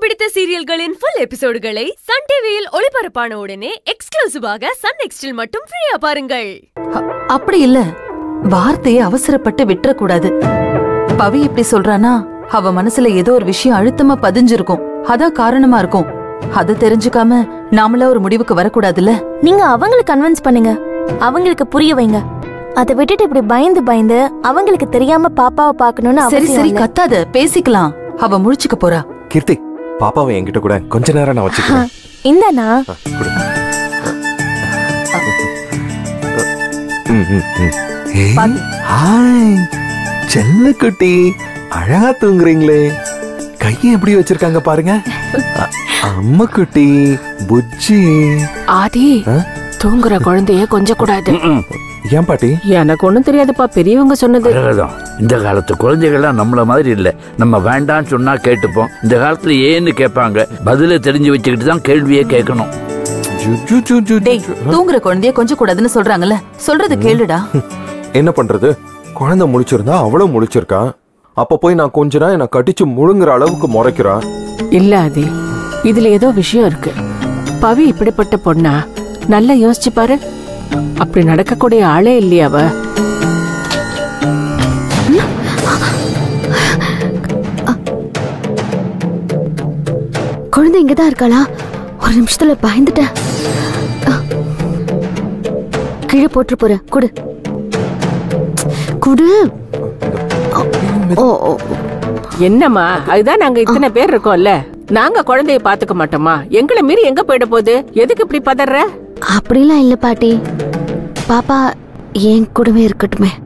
பிடித்த சீரியல்களின் full எபிசோடுகளை Sun டிவியில் ஒளிபரப்பான உடனே எக்ஸ்க்ளூசிவாக சன் நெக்ஸ்டில் மட்டும் ஃப்ரீயா பாருங்கள் அ- அப்படி இல்ல வார்த்தையை அவசரப்பட்டு விட்டுறக்கூடாது பவி இப்படி சொல்றானா அவ மனசுல ஏதோ ஒரு விஷயம் அழுத்தமா பதிஞ்சிருக்கும் அதான் காரணமா இருக்கும் அது தெரிஞ்சுக்காம நாமளா ஒரு முடிவுக்கு வரக்கூடாதுல்ல நீங்க அவங்களை கன்வின்ஸ் பண்ணுங்க அவங்களுக்கு புரிய வைங்க அதை விட்டுட்டு இப்படி பயந்து பயந்து அவங்களுக்கு தெரியாம பாப்பாவை பார்க்கணும்னு சரி அவசியம் சரி இல்ல. கத்தாத பேசிக்கலாம் அவ முழிச்சுக்க போறா கீர்த்தி பாப்பாவை என்கிட்ட கூட கொஞ்ச நேரம் நான் வச்சுக்கிறேன் இந்தாண்ணா ஆ, கொடு. ம், ம், ம். ஏய், பாத்து. ஹாய் செல்லக்குட்டி அழகா தூங்குறீங்களே கையை எப்படி வச்சிருக்காங்க பாருங்க அ- அம்மா குட்டி புஜ்ஜி ஆதி ஆ? தூங்குற குழந்தைய கொஞ்ச கூடாது ஏன் பாட்டி எனக்கு ஒண்ணும் தெரியாதுப்பா பெரியவங்க சொன்னது அழகுதான் இந்த காலத்து குழந்தைகள்லாம் நம்மள மாதிரி இல்ல நம்ம வேண்டாம்னு சொன்னா கேட்டுப்போம் இந்த காலத்துல ஏன்னு கேட்பாங்க பதில தெரிஞ்சு வச்சுக்கிட்டு தான் கேள்வியே கேட்கணும் ஜு, ஜு, ஜு, ஜு, டேய் ஜு. தூங்குற குழந்தைய கொஞ்சம் கூடாதுன்னு சொல்றாங்கல்ல சொல்றது கேளுடா என்ன பண்றது குழந்தை முழிச்சிருந்தா அவளும் முழிச்சிருக்கா அப்ப போய் நான் கொஞ்ச நேரம் என்ன கடிச்சு முழுங்குற அளவுக்கு முறைக்கிறா இல்ல ஆதி இதுல ஏதோ விஷயம் இருக்கு பவி இப்படிப்பட்ட பொண்ணா நல்லா யோசிச்சு பாரு அப்படி நடக்கக்கூடிய ஆளே இல்லையா அவ குழந்தை இங்கதான் இருக்காளா ஒரு நிமிஷத்துல பயந்துட்டேன் அ. கீழே போட்டு போறேன் குடு குடு ஓ ஓ என்னம்மா அதுதான் நாங்க இத்தனை பேர் இருக்கோம்ல நாங்க குழந்தைய பாத்துக்க மாட்டோமா எங்களை மீறி எங்க போயிட போகுது எதுக்கு இப்படி பதற அப்படிலாம் இல்ல பாட்டி பாப்பா என் கூடவே இருக்கட்டுமே